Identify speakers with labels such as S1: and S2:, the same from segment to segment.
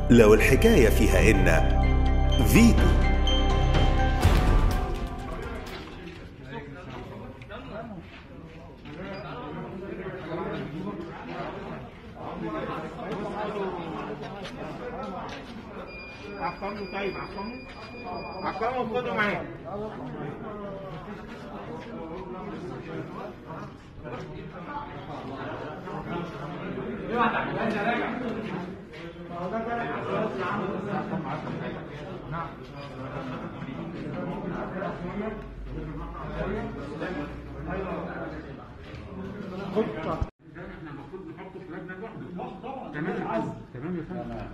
S1: لو الحكاية فيها إن فيتو
S2: عقمه طيب عقمه عقمه وخده معاك احنا المفروض نحطه في لجنه لوحده تمام تمام يا فندم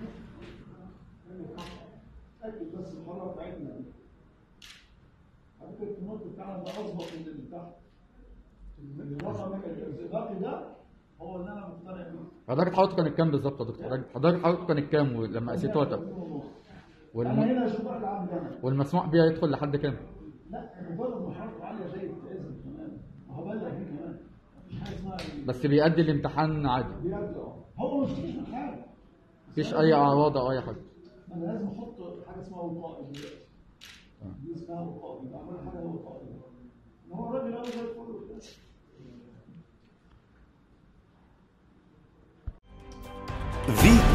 S3: أكد بس الحرارة بتاعتنا دي. على فكرة النط بتاعنا ده أظبط من اللي تحت. اللي بره مكان الإرزاقي ده هو اللي أنا مقتنع بيه.
S4: حضرتك حضرتك كان كام بالظبط يا دكتور حضرتك- حضرتك حضرتك كان كام ولما قسيت وقتها
S3: اتنين ونص.
S4: والم...
S3: أنا هنا أشوف بقى العام ده.
S4: والمسموح بيها يدخل لحد كام
S3: لا مجرد ما حرارته عالية زي التأذن كمان. ما هو بلغ فيه كمان. مفيش حاجة اسمها
S4: بس بيأدي الامتحان عادي
S3: بجد اه. هو مش فيش من حاجة.
S4: مفيش اي اعراض او اي حاجه
S3: أنا لازم أحط حاجة اسمها وقائي دلوقتي. دي اسمها وقائي. بعمل حاجة وقائي. إن هو الراجل أهو زي الفل وبتاع.
S1: فيتو